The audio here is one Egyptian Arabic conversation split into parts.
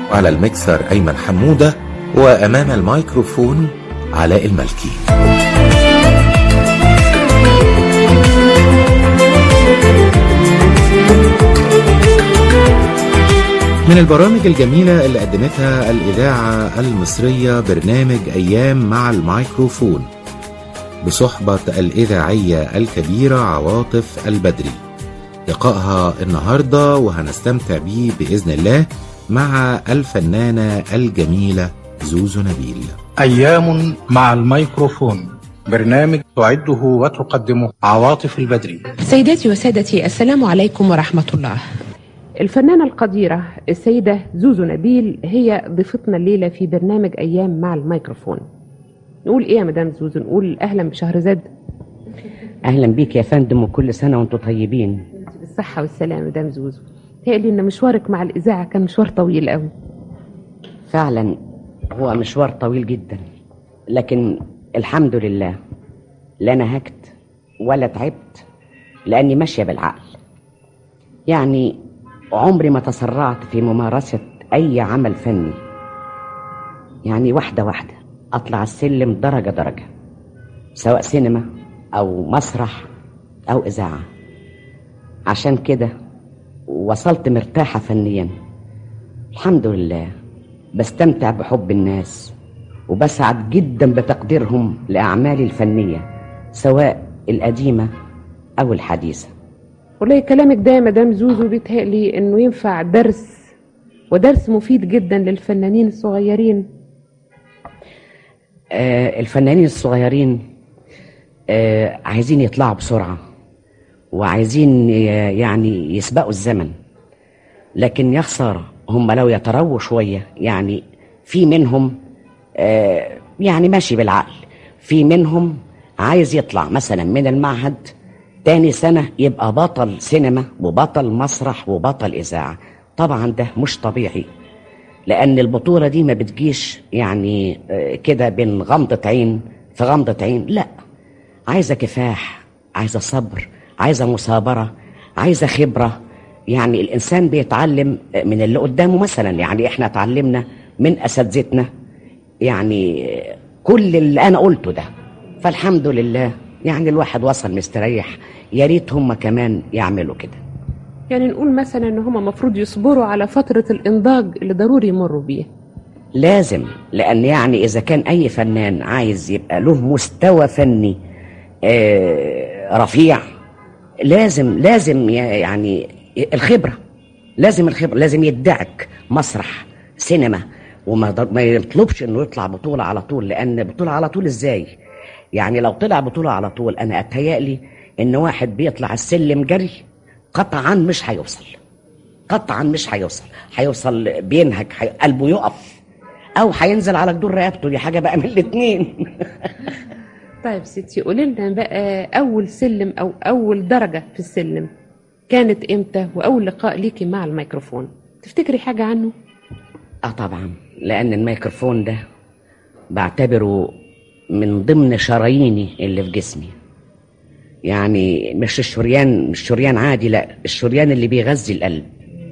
وعلى المكسر أيمن حمودة وأمام الميكروفون علاء الملكي من البرامج الجميلة اللي قدمتها الإذاعة المصرية برنامج أيام مع الميكروفون بصحبة الإذاعية الكبيرة عواطف البدري لقائها النهاردة وهنستمتع بيه بإذن الله مع الفنانة الجميلة زوزو نبيل أيام مع الميكروفون برنامج تعده وتقدمه عواطف البدري سيداتي وسادتي السلام عليكم ورحمة الله الفنانة القديرة السيدة زوزو نبيل هي ضيفتنا الليلة في برنامج أيام مع الميكروفون نقول إيه يا مدام زوزو نقول أهلا بشهرزاد اهلا بيك يا فندم وكل سنه وانتم طيبين بالصحة والسلامة مدام زوزو تقلي إن مشوارك مع الإذاعة كان مشوار طويل قوي فعلا هو مشوار طويل جدا لكن الحمد لله لا نهكت ولا تعبت لاني ماشيه بالعقل يعني عمري ما تسرعت في ممارسه اي عمل فني يعني واحده واحده اطلع السلم درجه درجه سواء سينما او مسرح او اذاعه عشان كده وصلت مرتاحه فنيا الحمد لله بستمتع بحب الناس وبسعد جدا بتقديرهم لاعمالي الفنيه سواء القديمه او الحديثه والله كلامك ده يا مدام زوزو بيتهيألي إنه ينفع درس ودرس مفيد جدا للفنانين الصغيرين آه الفنانين الصغيرين آه عايزين يطلعوا بسرعة وعايزين ي- يعني يسبقوا الزمن لكن يا خسارة هم لو يترووا شوية يعني في منهم آه يعني ماشي بالعقل في منهم عايز يطلع مثلا من المعهد تاني سنة يبقى بطل سينما وبطل مسرح وبطل إذاعة طبعا ده مش طبيعي لأن البطولة دي ما بتجيش يعني آه، كده بين غمضة عين في غمضة عين لا عايزة كفاح عايزة صبر عايزة مثابرة عايزة خبرة يعني الإنسان بيتعلم من اللي قدامه مثلا يعني إحنا اتعلمنا من أساتذتنا يعني آه، كل اللي أنا قلته ده فالحمد لله يعني الواحد وصل مستريح يا ريت هم كمان يعملوا كده يعني نقول مثلا إن هما المفروض يصبروا على فترة الإنضاج اللي ضروري يمروا بيه لازم لان يعني اذا كان اي فنان عايز يبقى له مستوى فني آه، رفيع لازم لازم ي- يعني الخبره لازم الخبره لازم يدعك مسرح سينما وما ضر- ما يطلبش انه يطلع بطوله على طول لان بطوله على طول ازاي يعني لو طلع بطوله على طول انا اتهيألي ان واحد بيطلع السلم جري قطعا مش هيوصل قطعا مش هيوصل هيوصل بينهج حي... قلبه يقف او هينزل على جدور رقبته دي حاجه بقى من الاثنين طيب ستي قولي لنا بقى أول سلم أو أول درجة في السلم كانت إمتى وأول لقاء ليكي مع الميكروفون تفتكري حاجة عنه؟ اه طبعا لان الميكروفون ده بعتبره من ضمن شراييني اللي في جسمي يعني مش الشريان مش شريان عادي لا الشريان اللي بيغذي القلب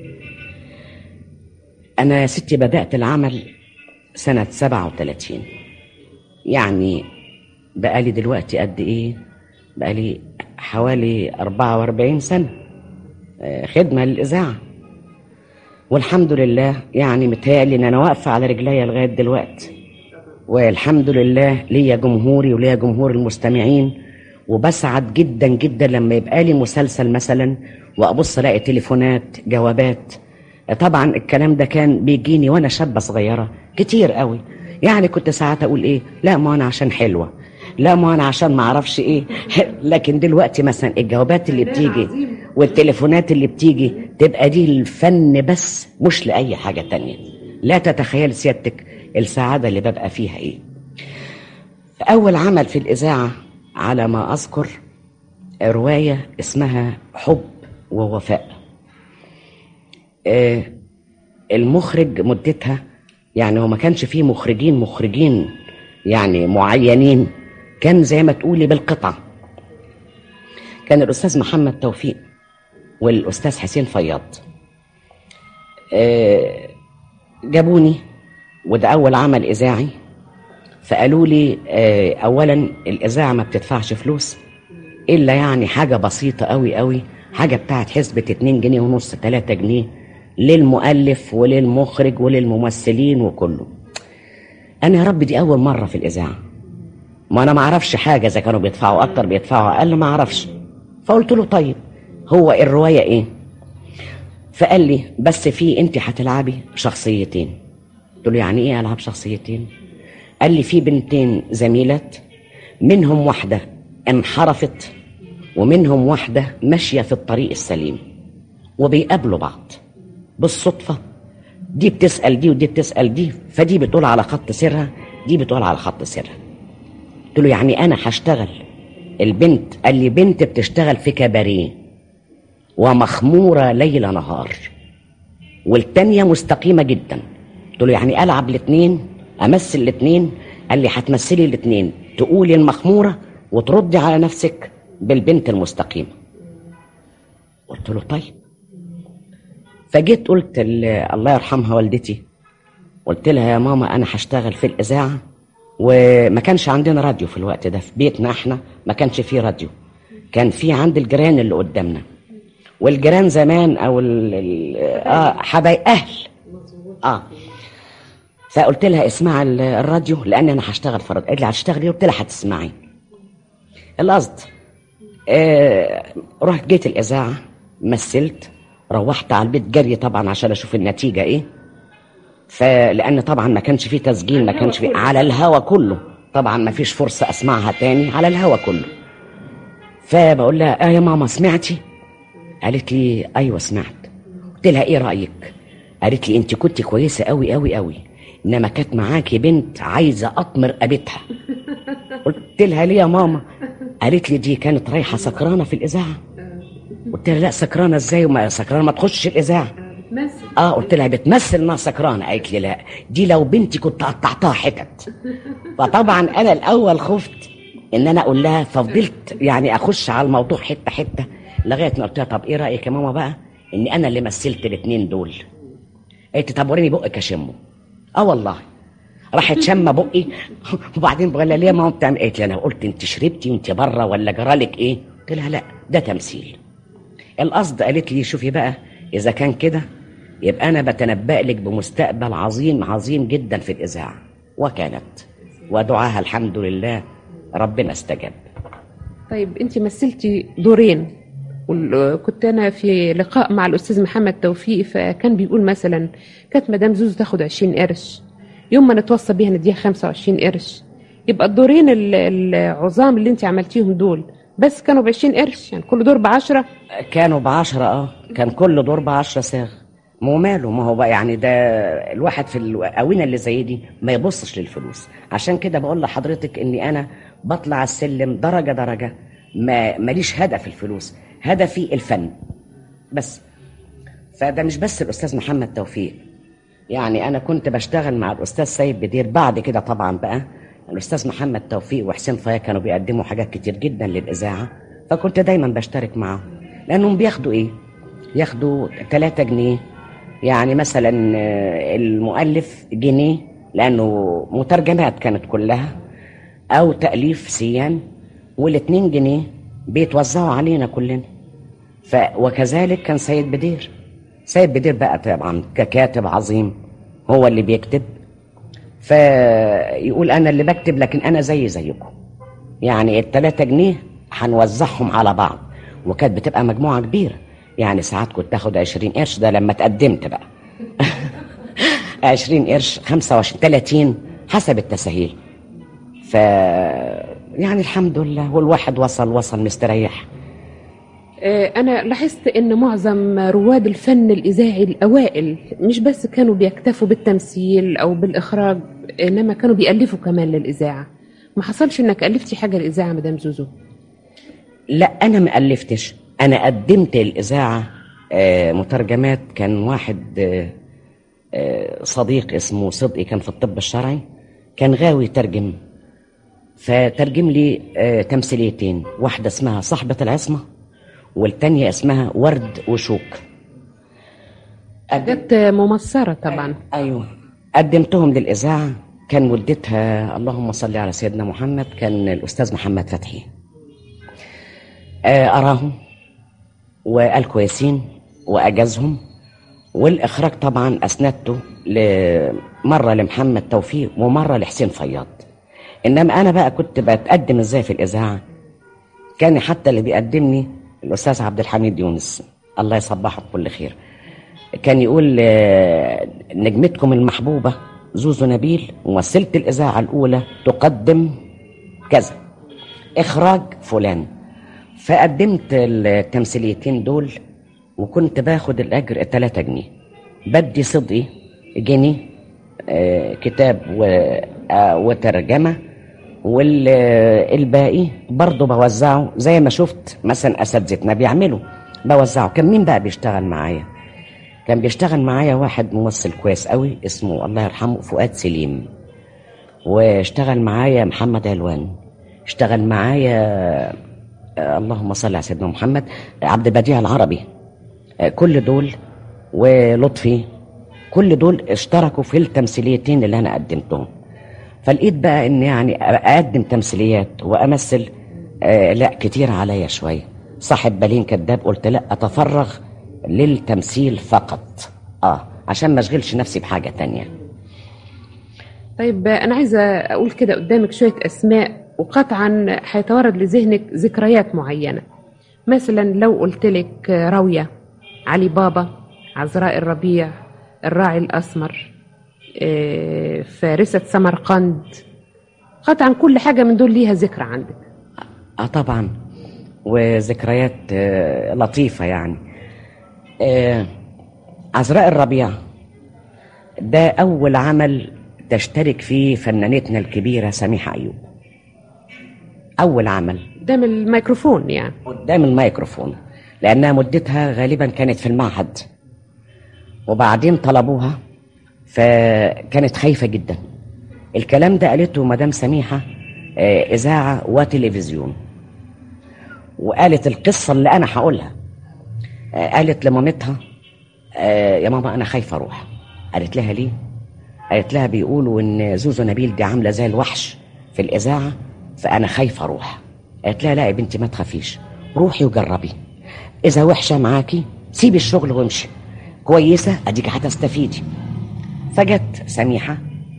انا يا ستي بدأت العمل سنة 37 يعني بقالي دلوقتي قد ايه بقالي حوالي 44 سنة آه، خدمة للإذاعة والحمد لله يعني متهيألي ان انا واقفه على رجليا لغايه دلوقتي والحمد لله ليا جمهوري وليا جمهور المستمعين وبسعد جدا جدا لما يبقى لي مسلسل مثلا وابص الاقي تليفونات جوابات طبعا الكلام ده كان بيجيني وانا شابه صغيره كتير قوي يعني كنت ساعات اقول ايه لا ما انا عشان حلوه لا ما انا عشان ما اعرفش ايه لكن دلوقتي مثلا الجوابات اللي بتيجي والتليفونات اللي بتيجي تبقى دي الفن بس مش لاي حاجه تانية لا تتخيل سيادتك السعاده اللي ببقى فيها ايه اول عمل في الاذاعه على ما اذكر روايه اسمها حب ووفاء آه، المخرج مدتها يعني هو ما كانش فيه مخرجين مخرجين يعني معينين كان زي ما تقولي بالقطعة كان الأستاذ محمد توفيق والأستاذ حسين فياض آه، جابوني وده اول عمل اذاعي فقالوا لي آه، اولا الاذاعه ما بتدفعش فلوس الا يعني حاجه بسيطه قوي قوي حاجه بتاعت حسبه 2 جنيه ونص 3 جنيه للمؤلف وللمخرج وللممثلين وكله انا يا رب دي اول مره في الاذاعه ما انا ما اعرفش حاجه اذا كانوا بيدفعوا اكتر بيدفعوا اقل ما اعرفش فقلت له طيب هو الروايه ايه فقال لي بس في انت هتلعبي شخصيتين قلت له يعني ايه العب شخصيتين قال لي في بنتين زميلات منهم واحده انحرفت ومنهم واحده ماشيه في الطريق السليم وبيقابلوا بعض بالصدفه دي بتسال دي ودي بتسال دي فدي بتقول على خط سرها دي بتقول على خط سرها قلت له يعني انا هشتغل البنت قال لي بنت بتشتغل في كباريه ومخموره ليل نهار والتانية مستقيمة جدا قلت له يعني ألعب الاتنين أمثل الاتنين قال لي هتمثلي الاتنين تقولي المخمورة وتردي على نفسك بالبنت المستقيمة قلت له طيب فجيت قلت ل- الله يرحمها والدتي قلت لها يا ماما أنا هشتغل في الإذاعة وما كانش عندنا راديو في الوقت ده في بيتنا احنا ما كانش فيه راديو كان في عند الجيران اللي قدامنا والجيران زمان او ال ال اه حبايب اهل اه فقلت لها اسمع ال- الراديو لان انا هشتغل في الراديو قالت لي هتشتغلي قلت لها هتسمعي القصد آه رحت جيت الاذاعه مثلت روحت على البيت جري طبعا عشان اشوف النتيجه ايه فلان طبعا ما كانش فيه تسجيل ما كانش فيه على الهوا كله طبعا ما فيش فرصه اسمعها تاني على الهوا كله فبقول لها اه يا ماما سمعتي قالت لي ايوه سمعت قلت لها ايه رايك قالت لي انت كنت كويسه قوي قوي قوي انما كانت معاكي بنت عايزه اطمر قابتها قلت لها ليه يا ماما قالت لي دي كانت رايحه سكرانه في الاذاعه قلت لها لا سكرانه ازاي وما سكرانه ما تخشش الاذاعه اه قلت لها بتمثل انها سكرانه قالت لي لا دي لو بنتي كنت قطعتها حتت فطبعا انا الاول خفت ان انا اقول لها ففضلت يعني اخش على الموضوع حته حته لغايه ما قلت لها طب ايه رايك يا ماما بقى ان انا اللي مثلت الاثنين دول قالت لي طب وريني بقك اشمه اه والله راحت شامه بقي وبعدين بقول لها ليه يا ماما بتعمل قالت لي انا قلت انت شربتي وانت بره ولا جرالك ايه قلت لها لا ده تمثيل القصد قالت لي شوفي بقى اذا كان كده يبقى انا بتنبأ لك بمستقبل عظيم عظيم جدا في الاذاعه وكانت ودعاها الحمد لله ربنا استجاب طيب انت مثلتي دورين وال- كنت انا في لقاء مع الاستاذ محمد توفيق فكان بيقول مثلا كانت مدام زوزو تاخد 20 قرش يوم ما نتوصى بيها نديها 25 قرش يبقى الدورين ال- العظام اللي انت عملتيهم دول بس كانوا ب 20 قرش يعني كل دور ب 10 كانوا بعشرة اه كان كل دور بعشرة ساغ مو ماله ما هو بقى يعني ده الواحد في الأوينة اللي زي دي ما يبصش للفلوس عشان كده بقول لحضرتك اني انا بطلع السلم درجة درجة ما ماليش هدف الفلوس هدفي الفن بس فده مش بس الأستاذ محمد توفيق يعني أنا كنت بشتغل مع الأستاذ سيد بدير بعد كده طبعا بقى الأستاذ محمد توفيق وحسين فايا كانوا بيقدموا حاجات كتير جدا للإذاعة فكنت دايما بشترك معاهم لأنهم بياخدوا إيه؟ ياخدوا 3 جنيه يعني مثلا آه، المؤلف جنيه لأنه مترجمات كانت كلها أو تأليف سيان والاتنين جنيه بيتوزعوا علينا كلنا ف وكذلك كان سيد بدير سيد بدير بقى طبعا ككاتب عظيم هو اللي بيكتب فيقول انا اللي بكتب لكن انا زي زيكم يعني التلاتة جنيه هنوزعهم على بعض وكانت بتبقى مجموعة كبيرة يعني ساعات كنت تاخد 20 قرش ده لما تقدمت بقى 20 قرش 25 30 حسب التسهيل ف يعني الحمد لله والواحد وصل وصل مستريح آه، أنا لاحظت إن معظم رواد الفن الإذاعي الأوائل مش بس كانوا بيكتفوا بالتمثيل أو بالإخراج إنما كانوا بيألفوا كمان للإذاعة ما حصلش إنك ألفتي حاجة للإذاعة مدام زوزو لا انا ما الفتش انا قدمت الاذاعه آه، مترجمات كان واحد آه، آه، صديق اسمه صدقي كان في الطب الشرعي كان غاوي يترجم فترجم لي آه، تمثيليتين واحده اسمها صاحبه العصمه والتانية اسمها ورد وشوك حاجات ممصرة طبعا ايوه قدمتهم للاذاعه كان مدتها اللهم صل على سيدنا محمد كان الاستاذ محمد فتحي آه، اراهم وقال كويسين واجازهم والاخراج طبعا اسندته ل- مره لمحمد توفيق ومره لحسين فياض انما انا بقى كنت بتقدم ازاي في الاذاعه كان حتى اللي بيقدمني الاستاذ عبد الحميد يونس الله يصبحه بكل خير كان يقول آه، نجمتكم المحبوبه زوزو نبيل ممثله الاذاعه الاولى تقدم كذا اخراج فلان فقدمت التمثيليتين دول وكنت باخد الاجر 3 جنيه بدي صدقي جنيه آه، كتاب و- آه، وترجمه والباقي برضه بوزعه زي ما شفت مثلا اساتذتنا بيعملوا بوزعه كان مين بقى بيشتغل معايا كان بيشتغل معايا واحد ممثل كويس قوي اسمه الله يرحمه فؤاد سليم واشتغل معايا محمد علوان اشتغل معايا آه، اللهم صل على سيدنا محمد عبد البديع العربي آه، كل دول ولطفي كل دول اشتركوا في التمثيليتين اللي انا قدمتهم فلقيت بقى ان يعني اقدم تمثيليات وامثل آه لا كتير عليا شويه صاحب بالين كذاب قلت لا اتفرغ للتمثيل فقط اه عشان ما اشغلش نفسي بحاجه تانية طيب أنا عايزة أقول كده قدامك شوية أسماء وقطعا هيتوارد لذهنك ذكريات معينة مثلا لو قلت لك راوية علي بابا عذراء الربيع الراعي الأسمر آه، فارسة سمرقند قطعا كل حاجة من دول ليها ذكرى عندك اه طبعا وذكريات آه لطيفة يعني آه عذراء الربيع ده أول عمل تشترك فيه فنانتنا الكبيرة سميحة أيوب أول عمل قدام الميكروفون يعني قدام الميكروفون لأنها مدتها غالبا كانت في المعهد وبعدين طلبوها فكانت خايفة جدا الكلام ده قالته مدام سميحة آه، إذاعة وتلفزيون وقالت القصة اللي أنا هقولها آه، قالت لمامتها آه، يا ماما أنا خايفة أروح قالت لها ليه؟ قالت لها بيقولوا إن زوزو نبيل دي عاملة زي الوحش في الإذاعة فأنا خايفة أروح قالت لها لا يا بنتي ما تخافيش روحي وجربي إذا وحشة معاكي سيبي الشغل وامشي كويسة أديك هتستفيدي فجت سميحة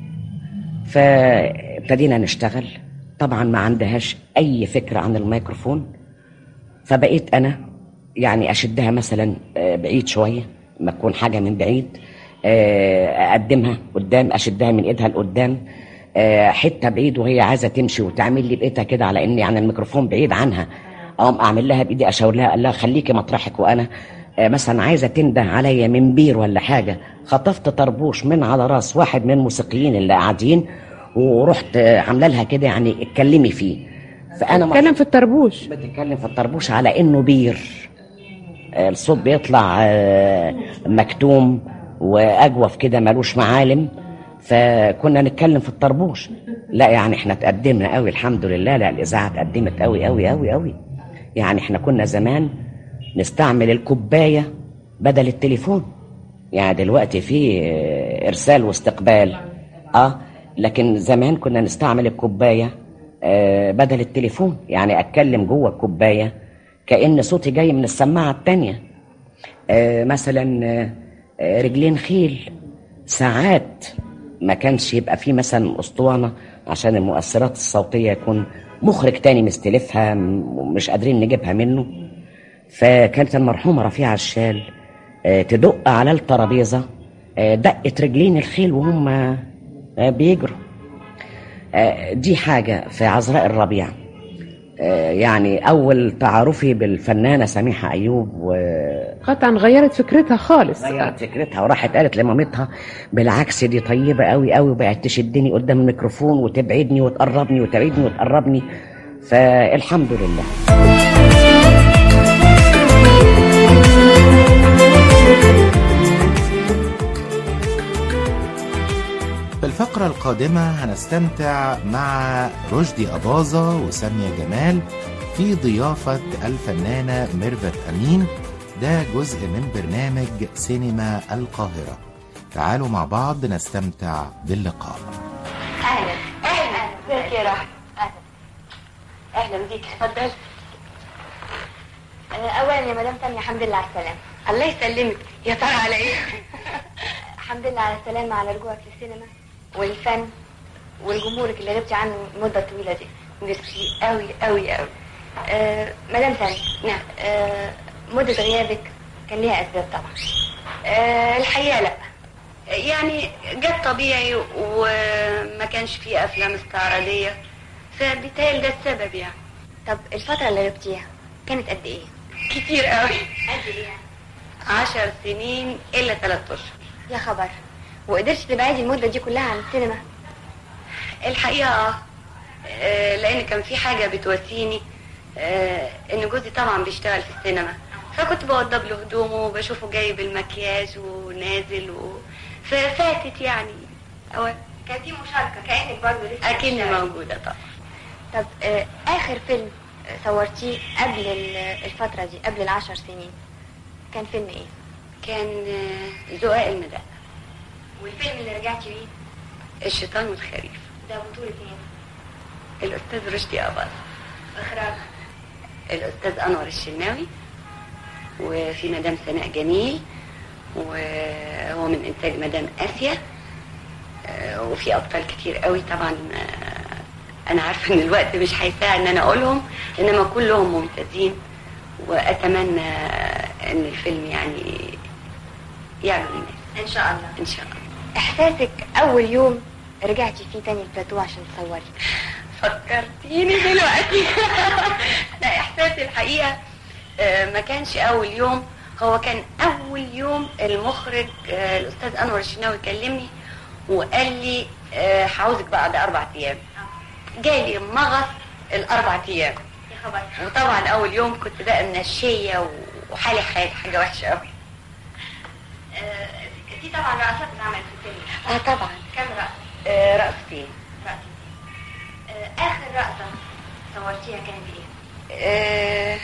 فابتدينا نشتغل طبعا ما عندهاش أي فكرة عن الميكروفون فبقيت أنا يعني أشدها مثلا آه، بعيد شوية ما تكون حاجة من بعيد آه، أقدمها قدام أشدها من إيدها لقدام آه، حتة بعيد وهي عايزة تمشي وتعمل لي بإيدها كده على إن يعني الميكروفون بعيد عنها أقوم أعمل لها بإيدي أشاور لها أقول لها خليكي مطرحك وأنا آه، مثلا عايزة تنده عليا من بير ولا حاجة خطفت طربوش من على راس واحد من الموسيقيين اللي قاعدين ورحت آه، عامله لها كده يعني اتكلمي فيه فأنا ما- اتكلم في الطربوش بتتكلم في الطربوش على انه بير آه، الصوت بيطلع آه، مكتوم واجوف كده ملوش معالم فكنا نتكلم في الطربوش لا يعني احنا تقدمنا قوي الحمد لله لا الاذاعه اتقدمت قوي قوي قوي قوي يعني احنا كنا زمان نستعمل الكوبايه بدل التليفون يعني دلوقتي في آه، ارسال واستقبال اه لكن زمان كنا نستعمل الكوبايه آه، بدل التليفون يعني اتكلم جوه الكوبايه كان صوتي جاي من السماعه التانية آه، مثلا آه، آه، رجلين خيل ساعات ما كانش يبقى فيه مثلا اسطوانه عشان المؤثرات الصوتيه يكون مخرج تاني مستلفها م- مش قادرين نجيبها منه فكانت المرحومه رفيعه الشال آه، تدق على الترابيزه آه، دقت رجلين الخيل وهم آه، بيجروا آه، دي حاجه في عذراء الربيع آه، يعني اول تعارفي بالفنانه سميحه ايوب وغيرت قطعا غيرت فكرتها خالص فكرتها وراحت قالت لمامتها بالعكس دي طيبه قوي قوي وبقت تشدني قدام الميكروفون وتبعدني وتقربني وتبعدني وتقربني فالحمد لله في الفقرة القادمة هنستمتع مع رشدي أباظة وسامية جمال في ضيافة الفنانة ميرفت أمين ده جزء من برنامج سينما القاهرة تعالوا مع بعض نستمتع باللقاء اهلا اهلا ازيك يا رحمة اهلا اهلا بيك اتفضل اولا يا مدام تانية الحمد لله على السلامة الله يسلمك يا ترى على ايه الحمد لله على السلامة على رجوعك للسينما والفن والجمهورك اللي غبتي عنه المدة الطويلة دي ميرسي قوي قوي قوي آه مدام تانية نعم آه مدة غيابك كان ليها اسباب طبعا آه الحقيقة لا يعني جت طبيعي وما كانش فيه افلام استعراضيه فبالتالي ده السبب يعني طب الفتره اللي غبتيها كانت قد ايه كتير قوي قد ايه عشر سنين الا ثلاث اشهر يا خبر وقدرتي تبعدي المده دي كلها عن السينما الحقيقه اه آه، لان كان في حاجه بتواسيني آه، ان جوزي طبعا بيشتغل في السينما فكنت بوضب له هدومه وبشوفه جايب المكياج ونازل و... ففاتت يعني أو كان في مشاركة كأنك برضه لسه أكني موجودة طبعا طب آه آخر فيلم آه، صورتيه قبل ال- الفترة دي قبل العشر سنين كان فيلم إيه؟ كان آه، زقاق المدق والفيلم اللي رجعتي بيه؟ الشيطان والخريف ده بطولة مين؟ الأستاذ رشدي أباظة إخراج الأستاذ أنور الشناوي وفي مدام سناء جميل وهو من إنتاج مدام آسيا آه، وفي أبطال كتير قوي طبعا آه، أنا عارفة إن الوقت مش هيساعد إن أنا أقولهم إنما كلهم ممتازين وأتمنى إن الفيلم يعني يعجب الناس إن شاء الله إن شاء الله إحساسك أول يوم رجعتي فيه تاني البلاتو عشان تصوري فكرتيني دلوقتي لا إحساسي الحقيقة آه، ما كانش أول يوم هو كان أول يوم المخرج آه، الأستاذ أنور الشناوي كلمني وقال لي آه، هعوزك بعد أربع أيام جالي مغص الأربع أيام وطبعا أول يوم كنت بقى منشية وحالي حال حاجة وحشة قوي في طبعا رقصات اتعملت في الفيلم اه طبعا كم رقص؟ آه رقصتين آه آخر رقصة صورتيها كانت ايه؟ آه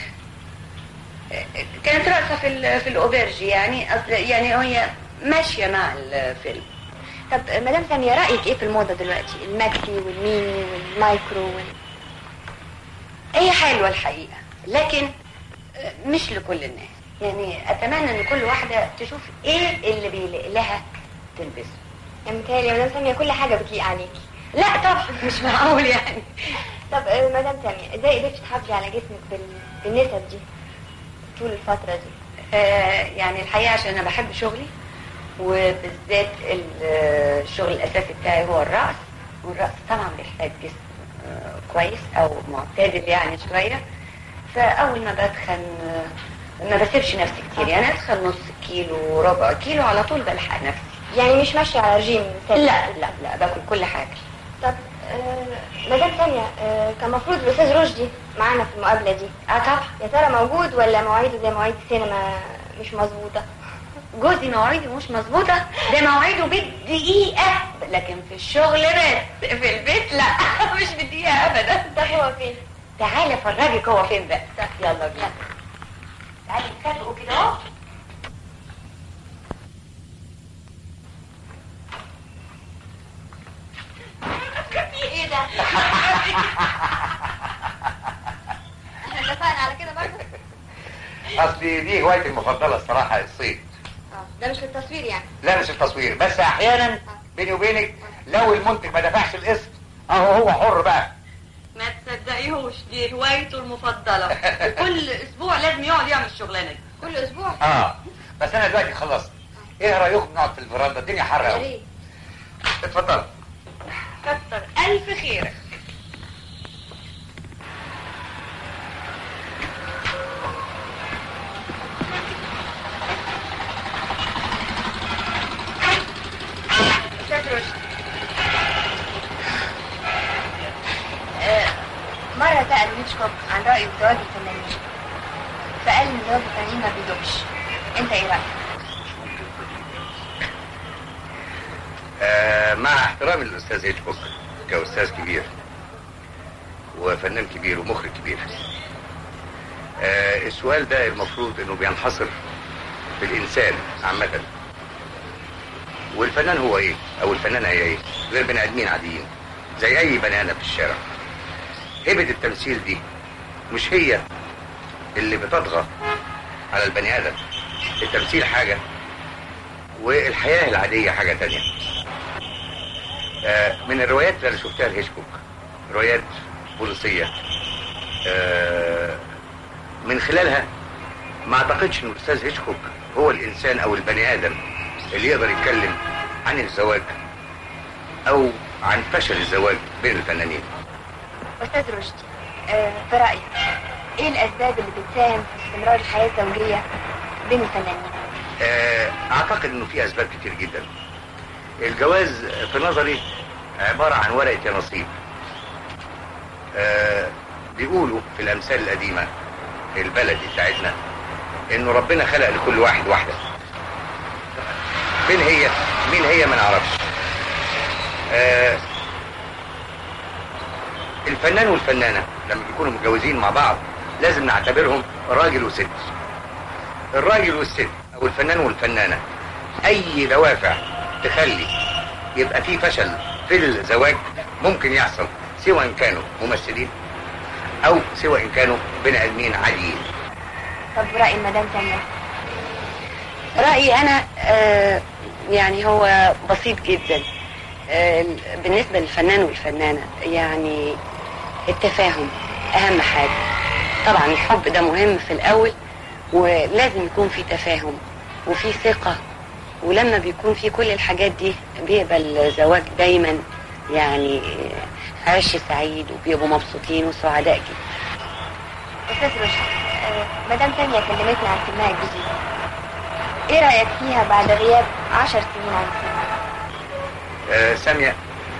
كانت رقصة في ال- في الأوبرج يعني أصل يعني هي ماشية مع الفيلم طب مدام سامية رأيك ايه في الموضة دلوقتي؟ الماكسي والميني والمايكرو وال... هي حلوة الحقيقة لكن مش لكل الناس يعني أتمنى إن كل واحدة تشوف ايه اللي بيليق لها تلبسه يعني متهيألي يا مدام سامية كل حاجة بتليق عليكي لا طبعا مش معقول يعني طب آه، مدام سامية ازاي قدرتي تحافظي على جسمك بال... بالنسب دي طول الفترة دي آه يعني الحقيقة عشان أنا بحب شغلي وبالذات ال- الشغل الأساسي بتاعي هو الرقص والرقص طبعا بيحتاج جسم آه كويس أو معتدل يعني شوية فأول ما بدخن آه، ما بسيبش نفسي كتير يعني أدخل نص كيلو ربع كيلو على طول بلحق نفسي يعني مش ماشية على رجيم لا لا لا باكل كل حاجة طب مدام ثانية كان المفروض الأستاذ رشدي معانا في المقابلة دي اه طبعا يا ترى موجود ولا مواعيده زي مواعيد السينما مش مظبوطة جوزي مواعيده مش مظبوطة ده مواعيده بالدقيقة لكن في الشغل بس في البيت لا مش بالدقيقة أبدا طب هو فين؟ تعالي أفرجك هو فين بقى يلا بينا تعالي نسابقه كده اهو ايه ده؟ احنا اتفقنا على كده برضه؟ اصلي دي هوايتي المفضله الصراحه الصيد اه ده مش للتصوير يعني لا مش التصوير بس احيانا بيني وبينك لو المنتج ما دفعش القسط اهو هو حر بقى ما تصدقيهوش دي هوايته المفضلة وكل اسبوع لازم يقعد يعمل الشغلانة دي كل اسبوع اه بس انا دلوقتي خلصت ايه رايكم نقعد في الفرندا الدنيا حر يا قوي ريت اتفضل كتر ألف خيرك استاذ رشدي آه، مرة سأل هيتشكوك عن رأيه في زواج الفنانين فقال إن زواج الفنانين ما بيدومش أنت إيه رأيك؟ آه مع احترامي للاستاذ هيتشكوك كاستاذ كبير وفنان كبير ومخرج كبير آه السؤال ده المفروض انه بينحصر في الانسان عامة والفنان هو ايه او الفنانة هي ايه غير بني ادمين عاديين زي اي بني ادم في الشارع هبة التمثيل دي مش هي اللي بتطغى على البني ادم التمثيل حاجة والحياة العادية حاجة تانية آه من الروايات اللي أنا شفتها لهيشكوك روايات بوليسية آه من خلالها ما اعتقدش ان الاستاذ هيشكوك هو الانسان او البني ادم اللي يقدر يتكلم عن الزواج او عن فشل الزواج بين الفنانين أستاذ رشدي آه، في رأيك إيه الأسباب اللي بتساهم في استمرار الحياة الزوجية بين الفنانين؟ آه، اعتقد انه في اسباب كتير جدا الجواز في نظري عبارة عن ورقة يا نصيب آه، بيقولوا في الامثال القديمة البلدي بتاعتنا انه ربنا خلق لكل واحد واحدة مين هي مين هي ما نعرفش آه، الفنان والفنانة لما بيكونوا متجوزين مع بعض لازم نعتبرهم راجل وست الراجل والست او الفنان والفنانة اي دوافع تخلي يبقى في فشل في الزواج ممكن يحصل سواء كانوا ممثلين او سواء كانوا بني ادمين عاديين طب رأي المدام سامية رأيي أنا آه، يعني هو بسيط جدا آه، بالنسبة للفنان والفنانة يعني التفاهم أهم حاجة طبعا الحب ده مهم في الأول ولازم يكون في تفاهم وفي ثقة ولما بيكون في كل الحاجات دي بيقبل الزواج دايما يعني عيش سعيد وبيبقوا مبسوطين وسعداء جدا أستاذ رشدي آه، مدام سامية كلمتنا عن فيلمها الجديد إيه رأيك فيها بعد غياب عشر سنين عن السينما؟ آه سامية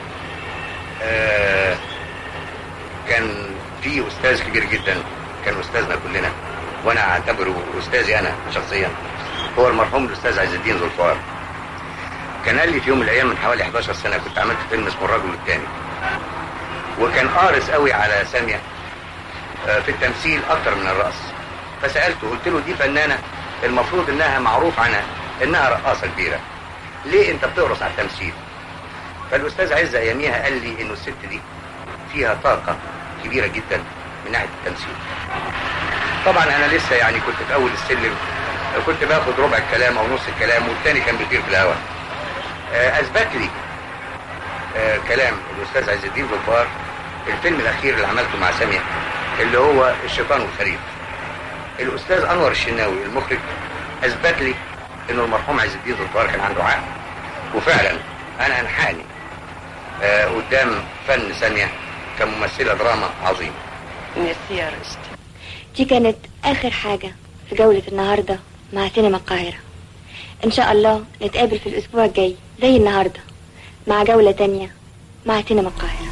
آه كان في استاذ كبير جدا كان استاذنا كلنا وانا اعتبره استاذي انا شخصيا هو المرحوم الاستاذ عز الدين ذو الفقار كان قال لي في يوم من الايام من حوالي 11 سنه كنت عملت فيلم اسمه الرجل الثاني وكان قارس قوي على ساميه آه، في التمثيل اكتر من الرقص فسالته قلت له دي فنانه المفروض انها معروف عنها انها رقاصه كبيره ليه انت بتقرص على التمثيل فالاستاذ عز اياميها قال لي انه الست دي فيها طاقه كبيره جدا من ناحيه التمثيل طبعا انا لسه يعني كنت في اول السلم كنت باخد ربع الكلام او نص الكلام والتاني كان بيطير في الهواء آه، اثبت لي آه، كلام الاستاذ عز الدين ظفار الفيلم الاخير اللي عملته مع ساميه اللي هو الشيطان والخريف الاستاذ انور الشناوي المخرج اثبت لي انه المرحوم عز الدين ظفار كان عنده عقل وفعلا انا انحاني آه، قدام فن ساميه كممثله دراما عظيم ميرسي يا رشدي دي كانت آخر حاجة في جولة النهاردة مع سينما القاهرة إن شاء الله نتقابل في الأسبوع الجاي زي النهاردة مع جولة تانية مع سينما القاهرة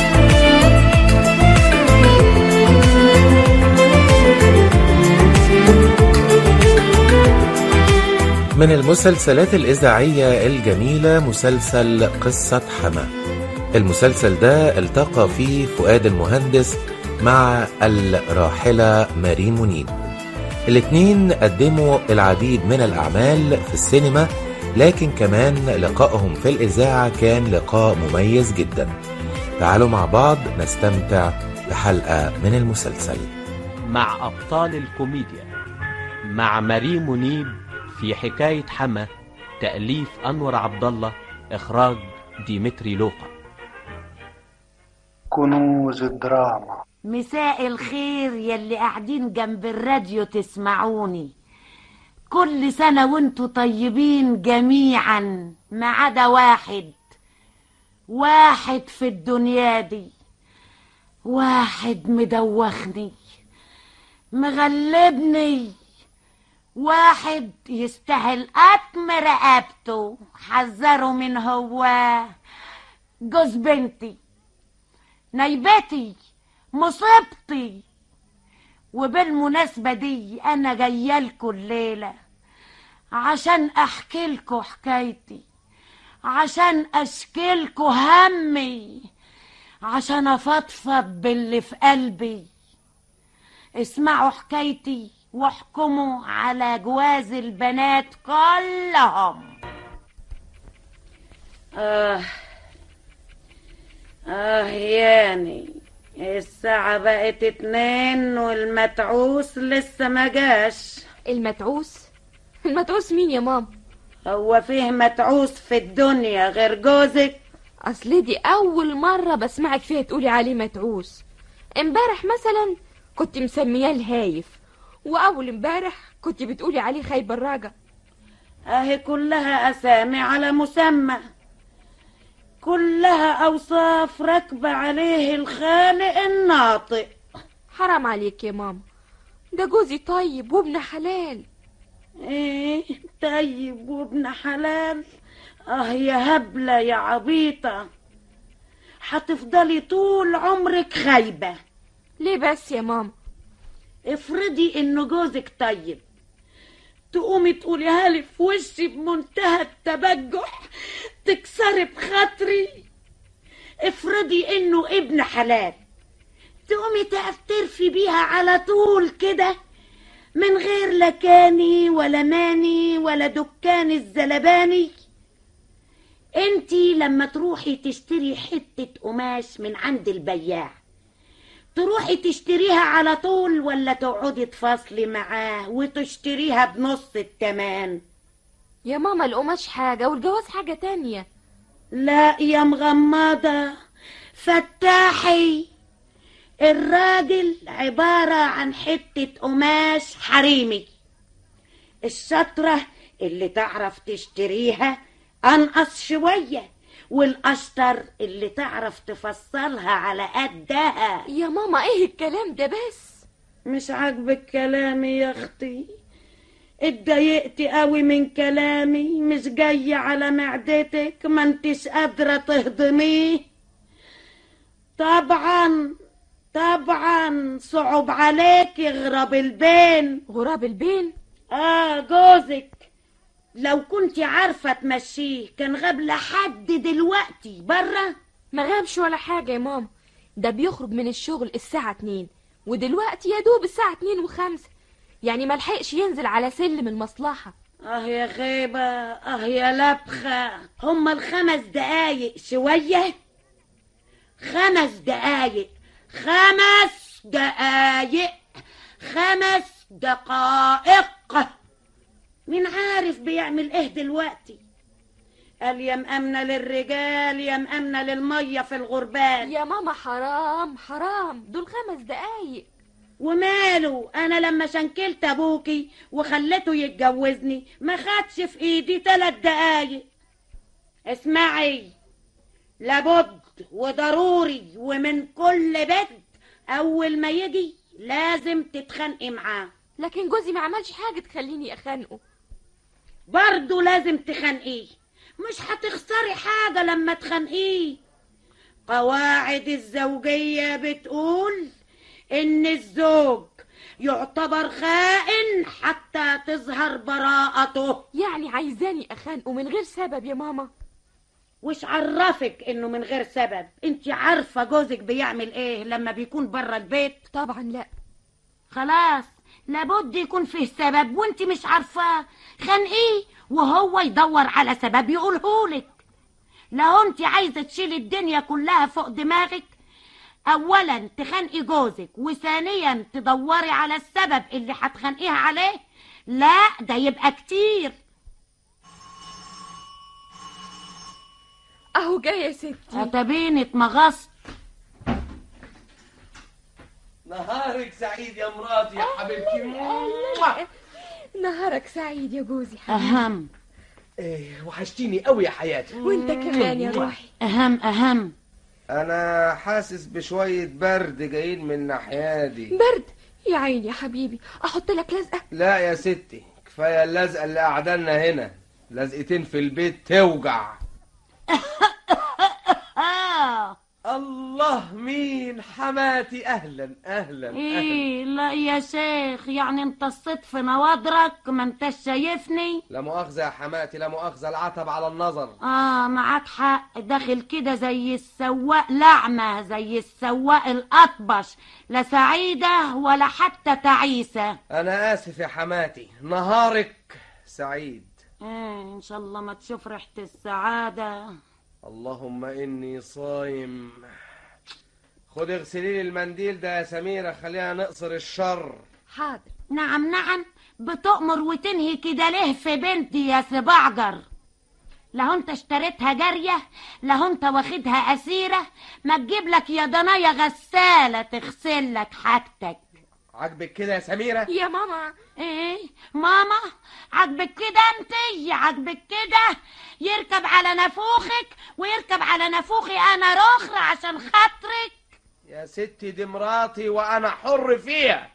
من المسلسلات الإذاعية الجميلة مسلسل قصة حما المسلسل ده التقى فيه فؤاد المهندس مع الراحلة ماري منيب الاتنين قدموا العديد من الأعمال في السينما لكن كمان لقائهم في الإذاعة كان لقاء مميز جدا تعالوا مع بعض نستمتع بحلقة من المسلسل مع أبطال الكوميديا مع ماري منيب في حكاية حما تأليف أنور عبد الله إخراج ديمتري لوقا كنوز الدراما مساء الخير يلي قاعدين جنب الراديو تسمعوني كل سنة وانتوا طيبين جميعا ما عدا واحد واحد في الدنيا دي واحد مدوخني مغلبني واحد يستاهل أتم رقبته حذره من هو جوز بنتي نيبتي مصيبتي وبالمناسبة دي أنا جايالكوا الليلة عشان أحكيلكوا حكايتي عشان أشكيلكوا همي عشان أفضفض باللي في قلبي اسمعوا حكايتي واحكموا على جواز البنات كلهم آه آه يعني الساعة بقت اتنين والمتعوس لسه ما جاش المتعوس المتعوس مين يا ماما هو فيه متعوس في الدنيا غير جوزك اصل دي اول مرة بسمعك فيها تقولي عليه متعوس امبارح مثلا كنت مسمياه الهايف واول امبارح كنت بتقولي عليه خايب الراجع اهي كلها اسامي على مسمى كلها اوصاف راكبة عليه الخالق الناطق حرام عليك يا ماما ده جوزي طيب وابن حلال ايه طيب وابن حلال اه يا هبلة يا عبيطة هتفضلي طول عمرك خايبة ليه بس يا ماما افرضي انه جوزك طيب تقومي تقوليها لي في وشي بمنتهى التبجح تكسري بخاطري افرضي انه ابن حلال تقومي تفترفي بيها على طول كده من غير لا كاني ولا ماني ولا دكان الزلباني انتي لما تروحي تشتري حتة قماش من عند البياع تروحي تشتريها على طول ولا تقعدي تفاصلي معاه وتشتريها بنص التمن يا ماما القماش حاجة والجواز حاجة تانية لا يا مغمضة فتاحي الراجل عبارة عن حتة قماش حريمي الشطرة اللي تعرف تشتريها أنقص شوية والأشطر اللي تعرف تفصلها على قدها يا ماما ايه الكلام ده بس مش عاجبك كلامي يا اختي اتضايقتي قوي من كلامي مش جاي على معدتك ما انتش قادرة تهضميه طبعا طبعا صعب عليك يغرب البين غراب البين اه جوزك لو كنت عارفة تمشيه كان غاب لحد دلوقتي برا ما غابش ولا حاجة يا ماما ده بيخرج من الشغل الساعة اتنين ودلوقتي يا دوب الساعة اتنين وخمسة يعني ما لحقش ينزل على سلم المصلحة اه يا غيبة اه يا لبخة هما الخمس دقايق شوية خمس دقايق خمس دقايق خمس دقائق مين عارف بيعمل ايه دلوقتي قال يا مأمنة للرجال يا مأمنة للمية في الغربال يا ماما حرام حرام دول خمس دقايق وماله انا لما شنكلت ابوكي وخليته يتجوزني ما خدش في ايدي ثلاث دقايق اسمعي لابد وضروري ومن كل بد اول ما يجي لازم تتخانقي معاه لكن جوزي ما عملش حاجة تخليني أخانقه برضه لازم تخانقيه مش هتخسري حاجة لما تخانقيه قواعد الزوجية بتقول إن الزوج يعتبر خائن حتى تظهر براءته يعني عايزاني أخانقه من غير سبب يا ماما وش عرفك إنه من غير سبب انت عارفة جوزك بيعمل إيه لما بيكون برا البيت طبعا لا خلاص لابد يكون فيه سبب وانت مش عارفاه خانقيه وهو يدور على سبب يقولهولك لو انت عايزه تشيلي الدنيا كلها فوق دماغك اولا تخانقي جوزك وثانيا تدوري على السبب اللي هتخانقيها عليه لا ده يبقى كتير أهو جاي يا ستي هتبيني اتمغصت نهارك سعيد يا مراتي يا حبيبتي نهارك سعيد يا جوزي حبيبي اهم إيه وحشتيني قوي يا حياتي وانت كمان يا روحي اهم اهم انا حاسس بشوية برد جايين من الناحية دي برد يا عيني يا حبيبي أحط لك لزقة لا يا ستي كفاية اللزقة اللي قعدنا هنا لزقتين في البيت توجع آه. الله مين حب حماتي اهلا اهلا اهلا ايه لا يا شيخ يعني امتصيت في نواضرك ما انتش شايفني لا مؤاخذة يا حماتي لا مؤاخذة العتب على النظر اه معاك حق داخل كده زي السواق لعمة زي السواق الأطبش لا سعيدة ولا حتى تعيسة أنا آسف يا حماتي نهارك سعيد ايه ان شاء الله ما تشوف ريحة السعادة اللهم إني صايم خد اغسلي لي المنديل ده يا سميرة خلينا نقصر الشر حاضر نعم نعم بتؤمر وتنهي كده ليه في بنتي يا سبعجر لو انت اشتريتها جارية لو انت واخدها أسيرة ما تجيب لك يا ضنايا غسالة تغسل لك حاجتك عاجبك كده يا سميرة يا ماما ايه ماما عاجبك كده انت عاجبك كده يركب على نافوخك ويركب على نافوخي انا رخر عشان خاطرك يا ستي دي مراتي وأنا حر فيها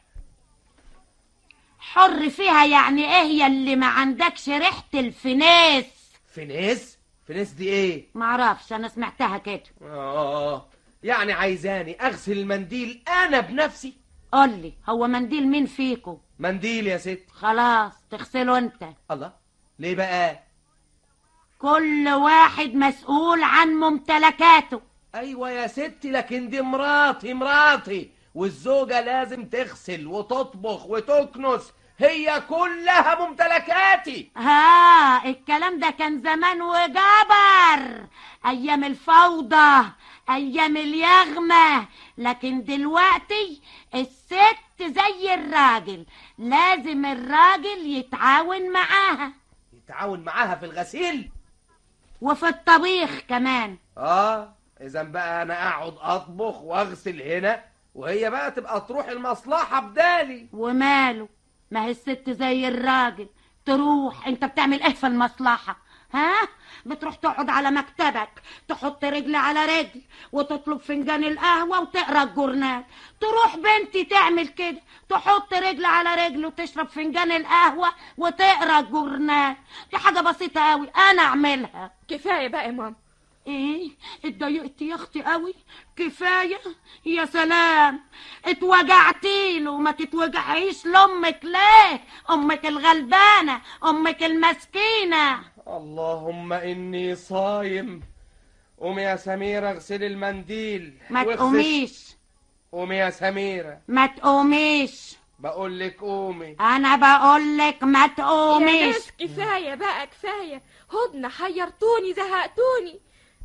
حر فيها يعني ايه يا اللي ما عندكش ريحة الفناس فينيس فينيس دي ايه معرفش انا سمعتها كده اه يعني عايزاني اغسل المنديل انا بنفسي قولي هو منديل مين فيكو منديل يا ست خلاص تغسله انت الله ليه بقى كل واحد مسؤول عن ممتلكاته ايوه يا ستي لكن دي مراتي مراتي والزوجة لازم تغسل وتطبخ وتكنس هي كلها ممتلكاتي ها الكلام ده كان زمان وجبر ايام الفوضى ايام اليغمة لكن دلوقتي الست زي الراجل لازم الراجل يتعاون معاها يتعاون معاها في الغسيل وفي الطبيخ كمان اه اذا بقى انا اقعد اطبخ واغسل هنا وهي بقى تبقى تروح المصلحة بدالي وماله ما هي الست زي الراجل تروح انت بتعمل ايه في المصلحة ها بتروح تقعد على مكتبك تحط رجل على رجل وتطلب فنجان القهوة وتقرا الجورنال تروح بنتي تعمل كده تحط رجل على رجل وتشرب فنجان القهوة وتقرا الجورنال دي حاجة بسيطة قوي انا اعملها كفاية بقى يا ماما ايه اتضايقت يا اختي قوي كفايه يا سلام اتوجعتي له ما تتوجعيش لامك ليه امك الغلبانه امك المسكينه اللهم اني صايم قومي يا سميرة اغسلي المنديل ما واغسل- تقوميش قومي يا سميرة ما تقوميش بقول لك قومي انا بقول لك ما يا تقوميش ناس كفاية بقى كفاية هدنة حيرتوني زهقتوني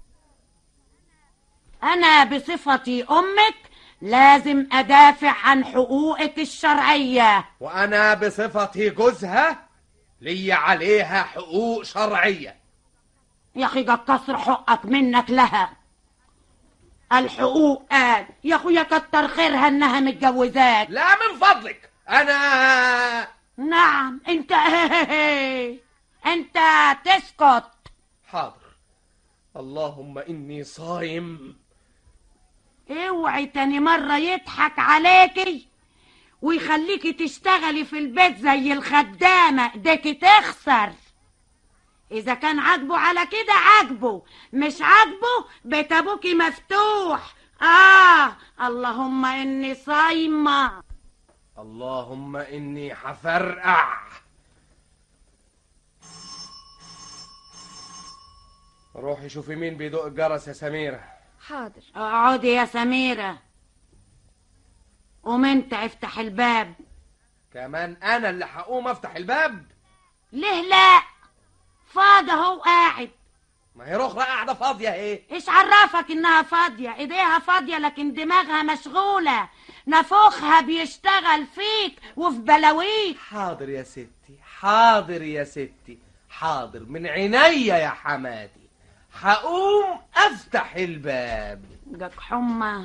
انا بصفتي امك لازم ادافع عن حقوقك الشرعيه وانا بصفتي جوزها لي عليها حقوق شرعية يا اخي جا كسر حقك منك لها الحقوق قال يا اخويا كتر خيرها انها متجوزاك لا من فضلك انا نعم انت انت تسكت حاضر اللهم اني صايم اوعي تاني مرة يضحك عليكي ويخليكي تشتغلي في البيت زي الخدامة ايديكي تخسر اذا كان عاجبه على كده عاجبه مش عاجبه بيت ابوكي مفتوح اه اللهم اني صايمه اللهم اني حفرقع روحي شوفي مين بيدق الجرس يا سميرة حاضر اقعدي يا سميرة قوم انت افتح الباب كمان انا اللي هقوم افتح الباب ليه لا فاضي اهو قاعد ما هي رخرة قاعدة فاضية اهي ايش عرفك انها فاضية ايديها فاضية لكن دماغها مشغولة نفوخها بيشتغل فيك وفي بلاويك حاضر يا ستي حاضر يا ستي حاضر من عينيا يا حماتي هقوم افتح الباب جاك حمى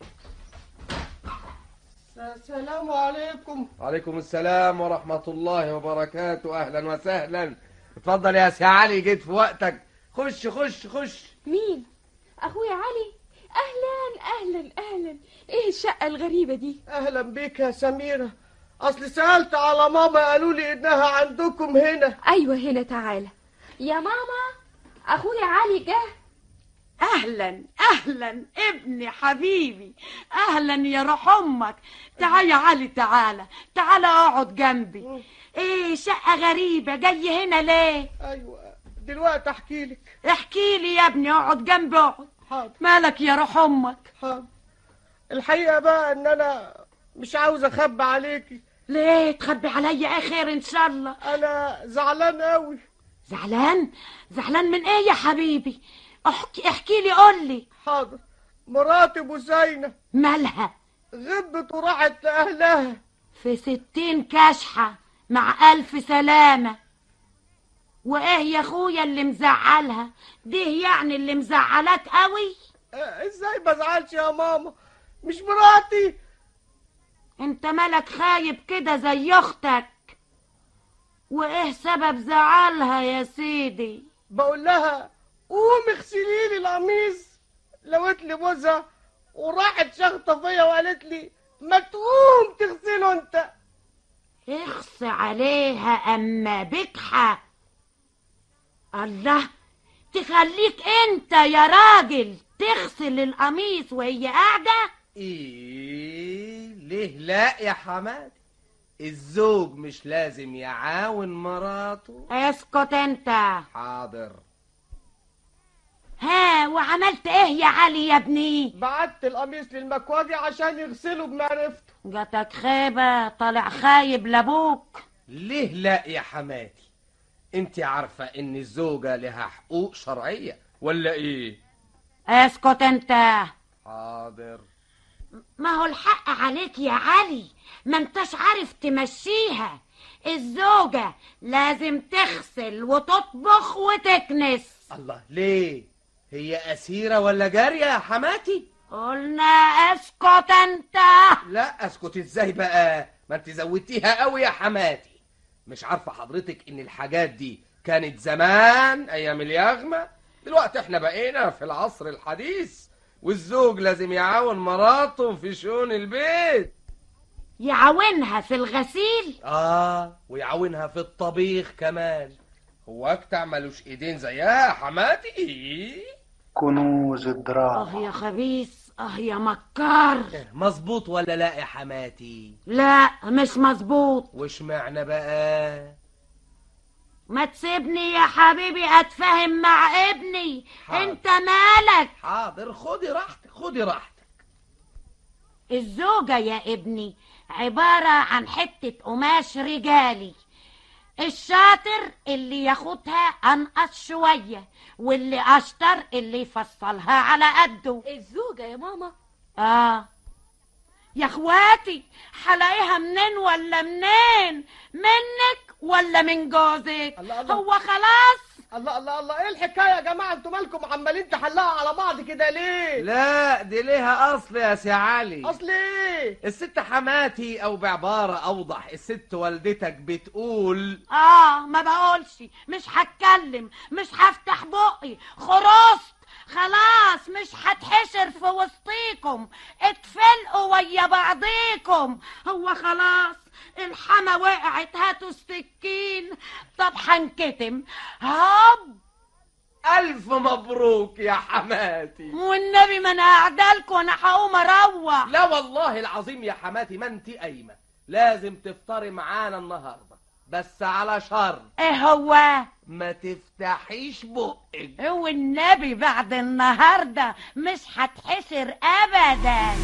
السلام عليكم وعليكم السلام ورحمة الله وبركاته أهلا وسهلا اتفضل يا سي علي جيت في وقتك خش خش خش مين اخويا علي اهلا اهلا اهلا ايه الشقة الغريبة دي اهلا بك يا سميرة اصل سألت على ماما قالوا لي انها عندكم هنا ايوه هنا تعالى يا ماما اخويا علي جه اهلا اهلا ابني حبيبي اهلا يا روح امك تعال يا علي تعالى تعالى اقعد جنبي ايه شقه غريبه جاي هنا ليه ايوه دلوقتي احكي لك احكي لي يا ابني اقعد جنبي اقعد حاضر مالك يا روح امك حاضر الحقيقه بقى ان انا مش عاوز اخبي عليكي ليه تخبي عليا ايه خير ان شاء الله انا زعلان قوي زعلان زعلان من ايه يا حبيبي احكي احكي لي قول لي حاضر مراتي بوسينة مالها غبت وراحت لأهلها في ستين كشحة مع ألف سلامة وإيه يا أخويا اللي مزعلها دي يعني اللي مزعلاك قوي آه، ازاي بزعلش يا ماما مش مراتي انت مالك خايب كده زي اختك وايه سبب زعلها يا سيدي بقول لها قومي اغسلي لي القميص لويت لي بوزها وراحت شخطة فيا وقالت لي ما تقوم تغسله انت اخص عليها اما بكحة الله تخليك انت يا راجل تغسل القميص وهي قاعدة ايه ليه لا يا حماد الزوج مش لازم يعاون مراته اسكت انت حاضر ها وعملت ايه يا علي يا ابني بعت القميص للمكواجي عشان يغسله بمعرفته جاتك خيبة طالع خايب لابوك ليه لا يا حماتي انت عارفة ان الزوجة لها حقوق شرعية ولا ايه اسكت انت حاضر ما هو الحق عليك يا علي ما انتش عارف تمشيها الزوجة لازم تغسل وتطبخ وتكنس الله ليه هي أسيرة ولا جارية يا حماتي قلنا اسكت انت لا اسكت ازاي بقى ما انت زودتيها قوي يا حماتي مش عارفة حضرتك ان الحاجات دي كانت زمان ايام اليغمة دلوقتي احنا بقينا في العصر الحديث والزوج لازم يعاون مراته في شؤون البيت يعاونها في الغسيل اه ويعاونها في الطبيخ كمان هو اكتع ملوش ايدين زيها يا حماتي كنوز الدراما اه يا خبيث اه يا مكار مظبوط ولا لا يا حماتي لا مش مظبوط وش معنى بقى ما تسيبني يا حبيبي اتفاهم مع ابني حاضر. انت مالك حاضر خدي راحتك خدي راحتك الزوجة يا ابني عبارة عن حتة قماش رجالي الشاطر اللي ياخدها انقص شوية واللي اشطر اللي يفصلها على قده الزوجة يا ماما اه يا اخواتي هلاقيها منين ولا منين منك ولا من جوزك الله الله. هو خلاص الله الله الله ايه الحكايه يا جماعه انتوا مالكم عمالين تحلقوا على بعض كده ليه لا دي ليها اصل يا سي علي اصل ايه الست حماتي او بعبارة اوضح الست والدتك بتقول اه ما بقولش مش هتكلم مش هفتح بقي خرست خلاص مش هتحشر في وسطيكم اتفلقوا ويا بعضيكم هو خلاص الحما وقعت هاتوا السكين طب هنكتم هوب الف مبروك يا حماتي والنبي ما انا قاعدالكوا انا هقوم اروح لا والله العظيم يا حماتي ما انت قايمة لازم تفطري معانا النهاردة بس على شرط ايه هو ما تفتحيش بقك والنبي بعد النهارده مش هتحشر ابدا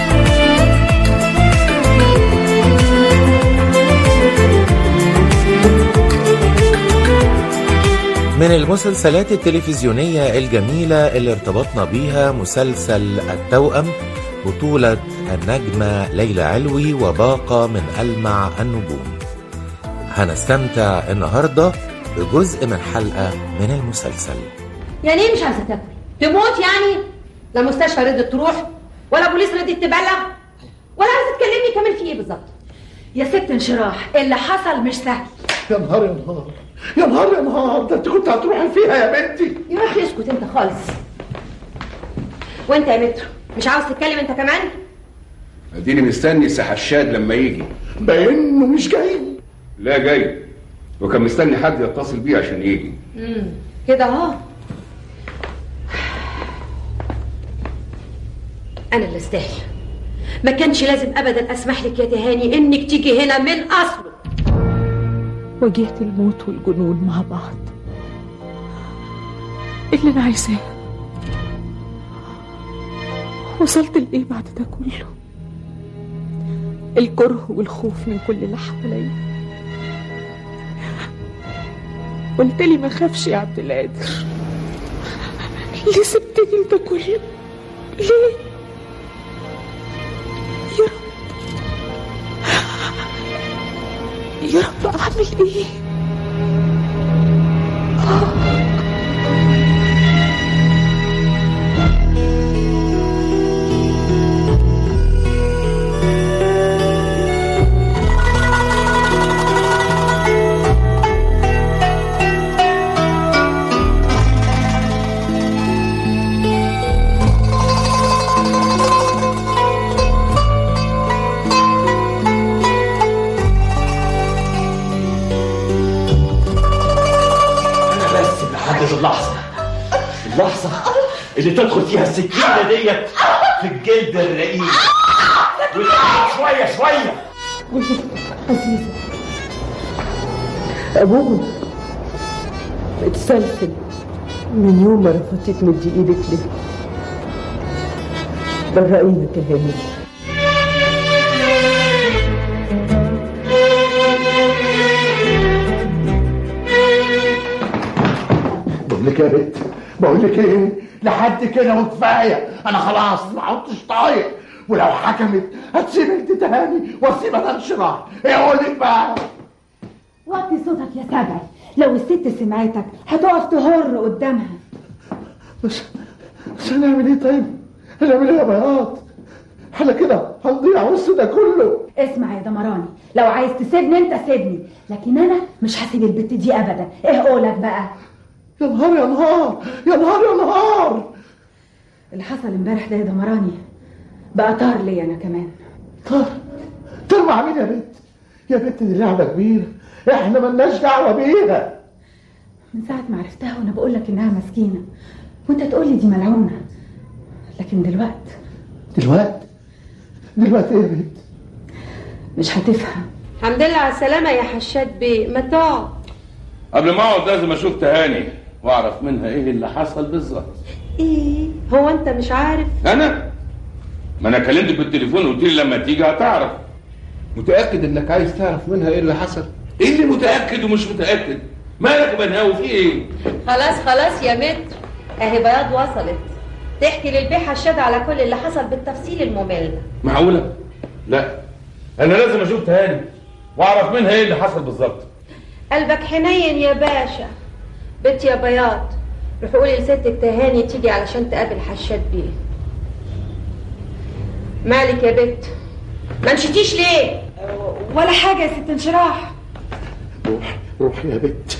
من المسلسلات التلفزيونية الجميلة اللي ارتبطنا بيها مسلسل التوأم بطولة النجمة ليلى علوي وباقة من ألمع النجوم هنستمتع النهاردة بجزء من حلقة من المسلسل يعني ايه مش عايزه تاكل تموت يعني لا مستشفى ردت تروح ولا بوليس ردت تبلغ ولا عايزه تكلمني كمان في ايه بالظبط يا ست انشراح اللي حصل مش سهل يا نهار يا نهار يا نهار يا نهار ده انت كنت هتروحي فيها يا بنتي يا اخي اسكت انت خالص وانت يا مترو مش عاوز تتكلم انت كمان اديني مستني سي حشاد لما يجي باين انه مش جاي لا جاي وكان مستني حد يتصل بيه عشان يجي امم كده اهو انا اللي استاهل ما كانش لازم ابدا اسمح لك يا تهاني انك تيجي هنا من اصله واجهت الموت والجنون مع بعض اللي انا عايزاه وصلت لايه بعد ده كله الكره والخوف من كل اللي حواليا قلت لي ما خافش يا عبد القادر ليه سبتني ده كله ليه يا رب يا رب اعمل ايه انا بس اللي حدد اللحظه اللحظه اللي تدخل فيها السكينه ديت في الجلد الرقيق وتقعد شويه شويه عزيزة أبوه اتسلسل من يوم ما رفضتي تمدي إيدك ليه برقينا تهاني بقول لك يا بنت بقول لك ايه لحد كده وكفايه انا خلاص ما عدتش طايق ولو حكمت هتسيب انت تهاني واسيب انا انشراح ايه اقول لك بقى وطي صوتك يا سبعي لو الست سمعتك هتقف تهر قدامها بس بس هنعمل ايه طيب؟ هنعمل ايه يا بياض؟ احنا كده هنضيع وسط ده كله اسمع يا دمراني لو عايز تسيبني انت سيبني لكن انا مش هسيب البت دي ابدا ايه قولك بقى يا نهار يا نهار يا نهار يا نهار اللي حصل امبارح ده يا دمراني بقى طار لي انا كمان طار طار مع مين يا بنت؟ يا بنت دي لعبه كبيره احنا ملناش دعوه بيها من ساعة ما عرفتها وانا بقول لك انها مسكينة وانت تقول لي دي ملعونة لكن دلوقتي دلوقتي دلوقتي ايه يا بنت؟ مش هتفهم الحمد لله على السلامة يا حشاد بيه ما تقعد قبل ما اقعد لازم اشوف تهاني واعرف منها ايه اللي حصل بالظبط ايه هو انت مش عارف انا ما انا كلمتك بالتليفون وقلت لي لما تيجي هتعرف متاكد انك عايز تعرف منها ايه اللي حصل ايه اللي متاكد ومش متاكد مالك يا بنهاوي في ايه خلاص خلاص يا متر اهي بياض وصلت تحكي للبيه حشاد على كل اللي حصل بالتفصيل الممل معقوله لا انا لازم اشوف تهاني واعرف منها ايه اللي حصل بالظبط قلبك حنين يا باشا بنت يا بياض روح قولي لستك تهاني تيجي علشان تقابل حشاد بيه مالك يا بت ما مشيتيش ليه ولا حاجة يا ست انشراح روح روح يا بنت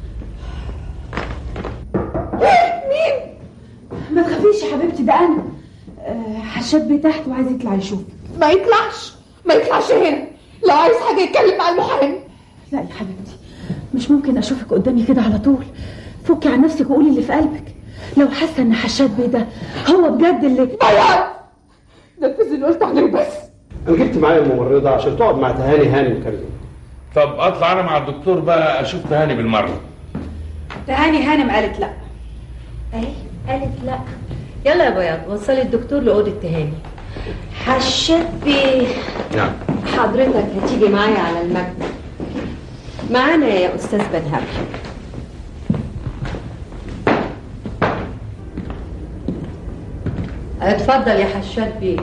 مين ما تخافيش يا حبيبتي ده انا آه، حشاد بيه تحت وعايز يطلع يشوف ما يطلعش ما يطلعش هنا لو عايز حاجة يتكلم مع المحامي لا يا حبيبتي مش ممكن اشوفك قدامي كده على طول فكي عن نفسك وقولي اللي في قلبك لو حاسه ان حشاد بيه ده هو بجد اللي بياض نفذ اللي قلت عليه بس انا جبت معايا الممرضه عشان تقعد مع تهاني هانم كام يوم طب اطلع انا مع الدكتور بقى اشوف تهاني بالمره تهاني هانم قالت لا اهي قالت لا يلا يا بياض وصلي الدكتور لأوضة تهاني حشاد بيه نعم حضرتك هتيجي معايا على المكتب معانا يا استاذ بنهاوي اتفضل يا حشاد بيه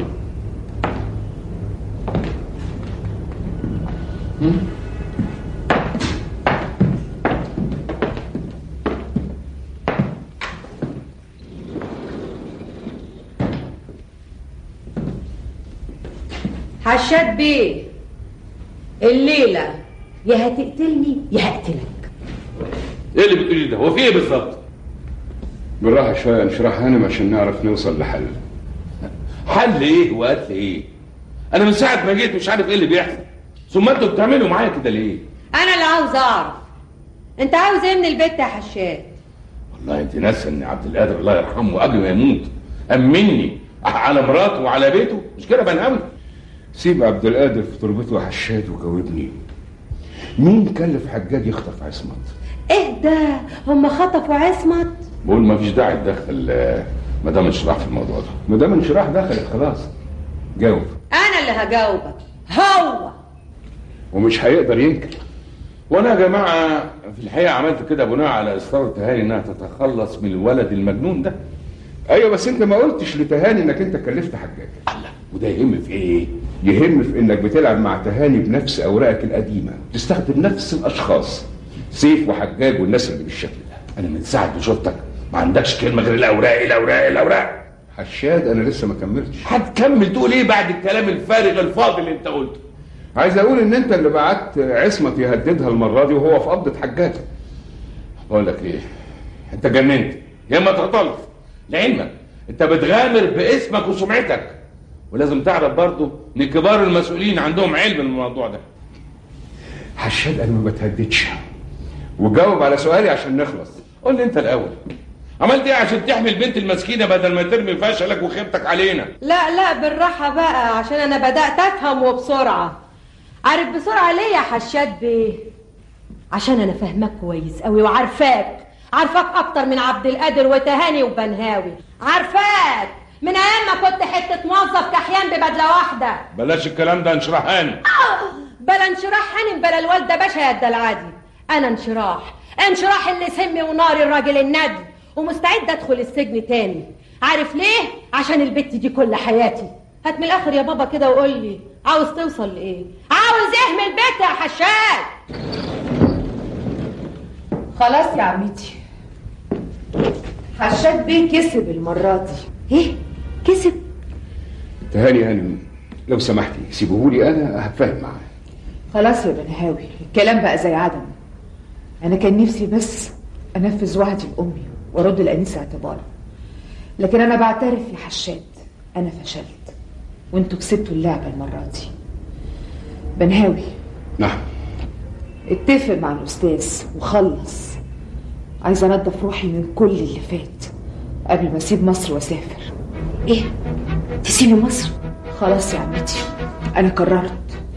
حشاد بيه الليلة يا هتقتلني يا هقتلك ايه اللي بتقولي ده هو في ايه بالظبط بالراحه شويه نشرح هانم عشان نعرف نوصل لحل حل ايه وقتل ايه انا من ساعه ما جيت مش عارف ايه اللي بيحصل ثم انتوا بتعملوا معايا كده ليه انا اللي عاوز اعرف انت عاوز ايه من البيت يا حشاد والله انت ناسه ان عبد القادر الله يرحمه قبل ما يموت امني على مراته وعلى بيته مش كده بنهاوي سيب عبد القادر في تربته حشاد وجاوبني مين كلف حجاج يخطف عصمت ايه ده هم خطفوا عصمت بقول ما فيش داعي تدخل آه، مدام انشراح في الموضوع ده مدام انشراح دخلت خلاص جاوب انا اللي هجاوبك هو ومش هيقدر ينكر وانا يا جماعه في الحقيقه عملت كده بناء على اصرار تهاني انها تتخلص من الولد المجنون ده ايوه بس انت ما قلتش لتهاني انك انت كلفت حجاج الله وده يهم في ايه يهم في انك بتلعب مع تهاني بنفس اوراقك القديمه تستخدم نفس الاشخاص سيف وحجاج والناس اللي بالشكل ده انا من ساعه ما شفتك ما عندكش كلمه غير الاوراق الاوراق الاوراق حشاد انا لسه ما كملتش هتكمل تقول ايه بعد الكلام الفارغ الفاضي اللي انت قلته عايز اقول ان انت اللي بعت عصمت يهددها المره دي وهو في قبضه حجاج بقول لك ايه انت جننت يا اما اتعطلت لعلمك انت بتغامر باسمك وسمعتك ولازم تعرف برضو ان كبار المسؤولين عندهم علم بالموضوع ده حشاد انا ما بتهددش وجاوب على سؤالي عشان نخلص قول لي انت الاول عملت ايه عشان تحمي البنت المسكينه بدل ما ترمي فشلك وخيبتك علينا لا لا بالراحة بقى عشان أنا بدأت أفهم وبسرعة عارف بسرعة ليه يا حشاد بيه؟ عشان أنا فاهمك كويس أوي وعارفاك عارفاك أكتر من عبد القادر وتهاني وبنهاوي عارفاك من أيام ما كنت حتة موظف كحيان ببدلة واحدة بلاش الكلام ده انشرحاني بلا انشراح هانم بلا الوالدة باشا يا الدلعادي أنا انشراح انشراح اللي سمي وناري الراجل الندل ومستعد أدخل السجن تاني عارف ليه؟ عشان البت دي كل حياتي هات من الآخر يا بابا كده وقول لي عاوز توصل لإيه؟ عاوز إيه من البيت يا حشاد؟ خلاص يا عمتي حشاد بيه كسب المرة دي ايه؟ كسب؟ تهاني هانم لو سمحتي سيبهولي انا هتفاهم معاه خلاص يا بنهاوي الكلام بقى زي عدم انا كان نفسي بس انفذ وعدي لامي وارد الانيس اعتباره لكن انا بعترف يا حشاد انا فشلت وانتوا كسبتوا اللعبه المره دي بنهاوي نعم اتفق مع الاستاذ وخلص عايزه انضف روحي من كل اللي فات قبل ما اسيب مصر واسافر ايه تسيبي مصر خلاص يا عمتي انا قررت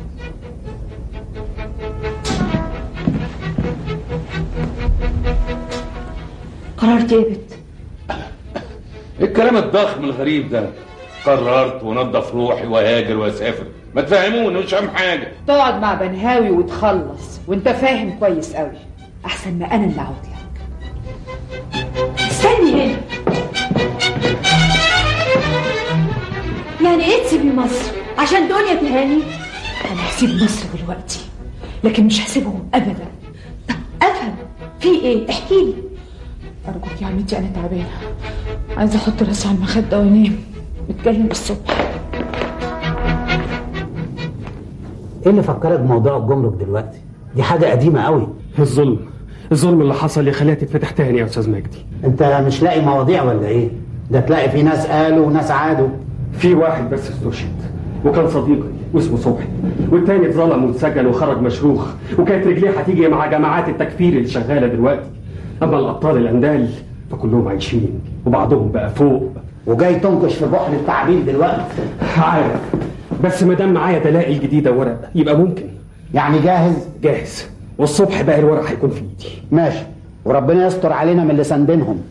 قررت ايه يا بت؟ إيه الكلام الضخم الغريب ده قررت ونضف روحي وهاجر واسافر ما تفهموني مش فاهم حاجه تقعد مع بنهاوي وتخلص وانت فاهم كويس قوي احسن ما انا اللي اقعد لك استني هنا يعني ايه تسيبي مصر؟ عشان دول يا تهاني؟ انا هسيب مصر دلوقتي لكن مش هسيبهم ابدا افهم في ايه؟ احكي لي ارجوك يا عمتي انا تعبانه عايزه احط راسي على المخده وانام نتكلم الصبح ايه اللي فكرك بموضوع الجمرك دلوقتي؟ دي حاجة قديمة قوي الظلم الظلم اللي حصل يخليها تتفتح تاني يا استاذ مجدي انت مش لاقي مواضيع ولا ايه؟ ده تلاقي في ناس قالوا وناس عادوا في واحد بس استشهد وكان صديقي واسمه صبحي والتاني اتظلم واتسجن وخرج مشروخ وكانت رجليه هتيجي مع جماعات التكفير اللي شغاله دلوقتي اما الابطال الاندال فكلهم عايشين وبعضهم بقى فوق وجاي تنكش في بحر التعبير دلوقتي عارف بس ما دام معايا دلائل جديده ورق يبقى ممكن يعني جاهز؟ جاهز والصبح بقى الورق هيكون في ايدي ماشي وربنا يستر علينا من اللي ساندينهم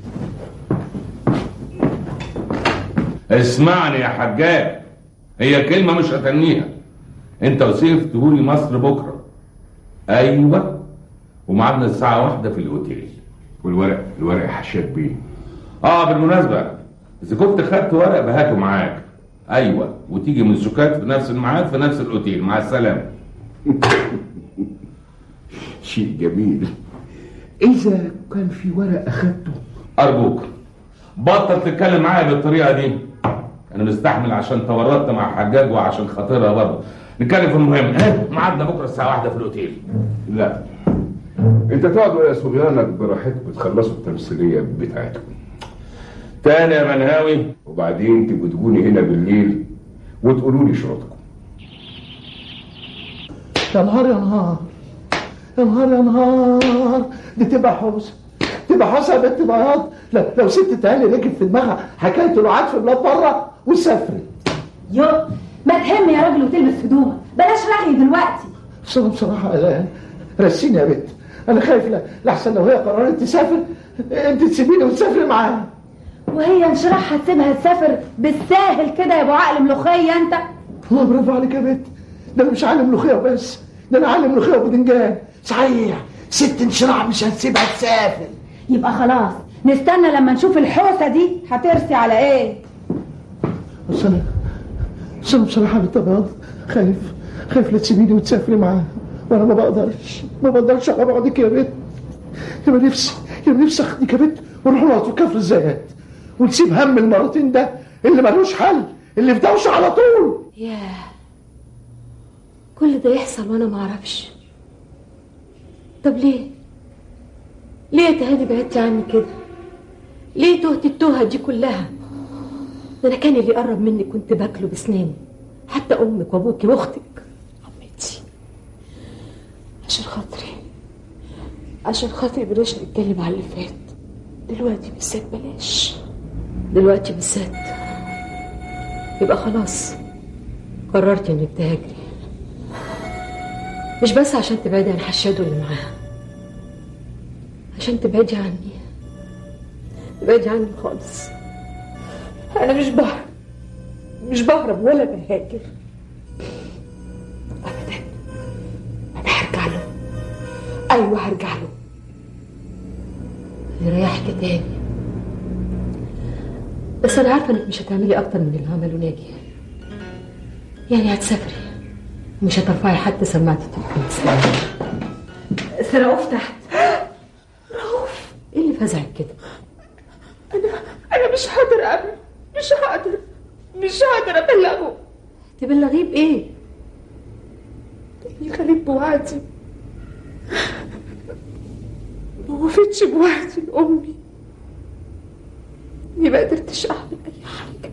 اسمعني يا حجاج هي كلمة مش هتنيها انت وسيف تقولي مصر بكرة ايوه ومعادنا الساعة واحدة في الاوتيل والورق الورق يا حشاد بيه اه بالمناسبة اذا كنت خدت ورق بهاته معاك ايوه وتيجي من سكات في نفس الميعاد في نفس الاوتيل مع السلامة شيء جميل اذا كان في ورق اخدته ارجوك بطل تتكلم معايا بالطريقه دي انا مستحمل عشان تورطت مع حجاج وعشان خاطرها برضه نتكلم في المهم ها ميعادنا بكره الساعه واحدة في الاوتيل لا انت تقعدوا يا صبيانك براحتكم تخلصوا التمثيليه بتاعتكم تاني يا منهاوي وبعدين تبقوا تجوني هنا بالليل وتقولوا لي شروطكم يا نهار يا نهار يا نهار يا نهار دي تبقى حوسه تبقى يبقى حصل يا بنت بياض لو, لو ست تهاني ركب في دماغها حكايه الوعاد في بلاد بره وسافرت يو ما تهم يا راجل وتلبس هدومك بلاش رغي دلوقتي بس انا بصراحه قلقان رسيني يا بنت انا خايف لا- لحسن لو هي قررت تسافر انت تسيبيني وتسافري معاها وهي انشراح هتسيبها تسافر بالساهل كده يا ابو عقل ملوخيه انت الله برافو عليك يا بنت ده انا مش عالم ملوخيه وبس ده انا عالم ملوخيه وبدنجان صحيح ست انشراح مش هتسيبها تسافر يبقى خلاص نستنى لما نشوف الحوسه دي هترسي على ايه بس انا بس انا بصراحه يا بنت بياض خايف خايف لا تسيبيني وتسافري معاها وانا ما بقدرش ما بقدرش على بعضك يا بنت يبقى نفسي يبقى نفسي اخدك يا بنت ونروح نقعد كفر الزيات ونسيب هم المرتين ده اللي ملوش حل اللي في دوشه على طول ياه كل ده يحصل وانا ما اعرفش طب ليه ليه يا تهاني بعدتي عني كده ليه تهت التوهه دي كلها ده انا كان اللي قرب مني كنت باكله بسناني حتى امك وابوكي واختك عمتي عشان خاطري عشان خاطري بلاش نتكلم على اللي فات دلوقتي بالذات بلاش دلوقتي بالذات يبقى خلاص قررت انك تهاجري مش بس عشان تبعدي عن حشاد اللي معاها عشان تبعدي عني تبعدي عني خالص انا مش بهرب مش بهرب ولا بهاجر ابدا انا هرجع له ايوه هرجع له يريحك تاني بس انا عارفه انك مش هتعملي اكتر من اللي عمله ناجي يعني هتسافري مش هترفعي حتى سماعه التليفون رؤوف تحت رؤوف ايه اللي فزعك كده انا انا مش هقدر اقابله مش هقدر مش هقدر ابلغه تبلغيه بايه يخليك بوعدي ما وفتش بوعدي لامي اني ما قدرتش اعمل اي حاجه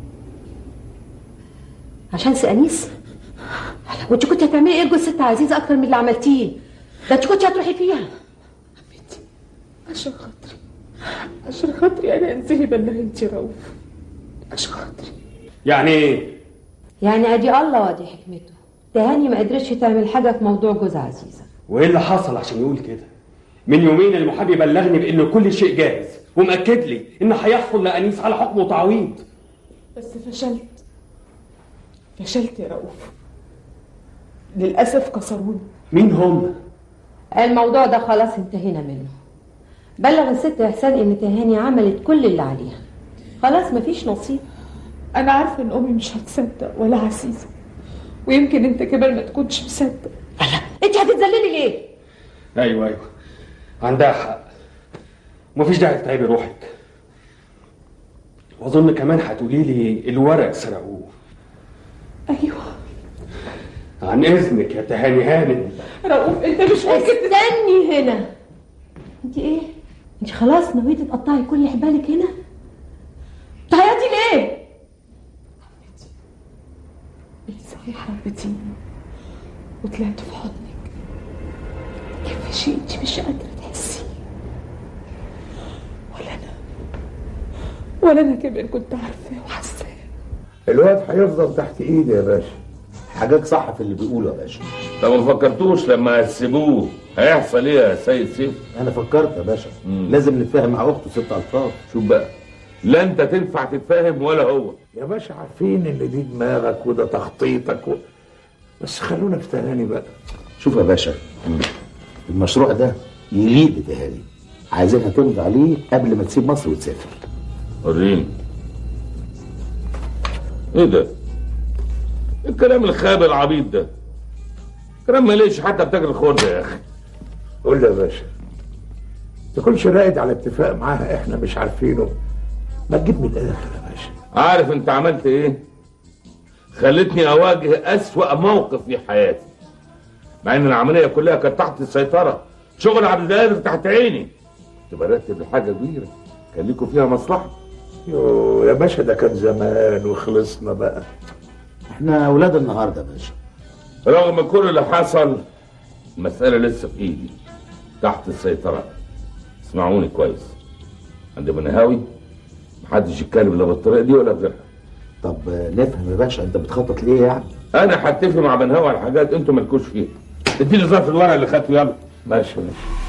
عشان سأنيس وانت كنت هتعملي ايه لجوز ست عزيزه اكتر من اللي عملتيه ده انت كنت هتروحي فيها عشان خاطري عشان خاطري انا انزلي بلغ انت رؤوف عشان خاطري يعني ايه يعني ادي الله وادي حكمته تهاني ما قدرتش تعمل حاجه في موضوع جوز عزيزه وايه اللي حصل عشان يقول كده من يومين المحامي بلغني بان كل شيء جاهز ومأكد لي ان هيحصل لأنيس على حكم وتعويض بس فشلت فشلت يا رؤوف للاسف كسروني مين هم الموضوع ده خلاص انتهينا منه بلغ الست احسان ان تهاني عملت كل اللي عليها خلاص مفيش نصيب انا عارفه ان امي مش هتصدق ولا عزيزه ويمكن انت كمان ما تكونش مصدق انت هتتذللي ليه ايوه ايوه عندها حق مفيش داعي تتعبي روحك واظن كمان هتقولي لي الورق سرقوه ايوه عن اذنك يا تهاني هانم رؤوف انت مش ممكن استني هنا انت ايه انت خلاص نويتي تقطعي كل حبالك هنا تعيطي ليه انت صحيح حبيتيني وطلعت في حضنك كيف شيء انت مش قادره تحسيه ولا انا ولا انا كمان كنت عارفاه وحاساه الواد هيفضل تحت ايدي يا باشا حاجات صح في اللي بيقوله يا باشا طب ما فكرتوش لما هتسيبوه هيحصل ايه يا سيد سيف؟ انا فكرت يا باشا لازم نتفاهم مع اخته ست الفاظ شوف بقى لا انت تنفع تتفاهم ولا هو يا باشا عارفين ان دي دماغك وده تخطيطك و... بس خلونا في تهاني بقى شوف يا باشا المشروع ده يليق بتهاني عايزينها تمضي عليه قبل ما تسيب مصر وتسافر وريني ايه ده؟ الكلام الخاب العبيط ده كلام ماليش حتى بتاكل الخرده يا اخي قول لي يا باشا تكونش راقد على اتفاق معاها احنا مش عارفينه ما تجيب من الاخر يا باشا عارف انت عملت ايه خلتني اواجه اسوأ موقف في حياتي مع ان العمليه كلها كانت تحت السيطره شغل عبد القادر تحت عيني كنت برتب لحاجه كبيره كان ليكوا فيها مصلحه يو يا باشا ده كان زمان وخلصنا بقى احنا اولاد النهارده يا باشا رغم كل اللي حصل المساله لسه في ايدي تحت السيطره اسمعوني كويس عند بنهاوي محدش يتكلم لا بالطريقه دي ولا بغيرها طب آه، نفهم يا باشا انت بتخطط ليه يعني انا هتفق مع بنهاوي على حاجات انتوا مالكوش فيها اديني ظرف الورق اللي خدته يلا ماشي ماشي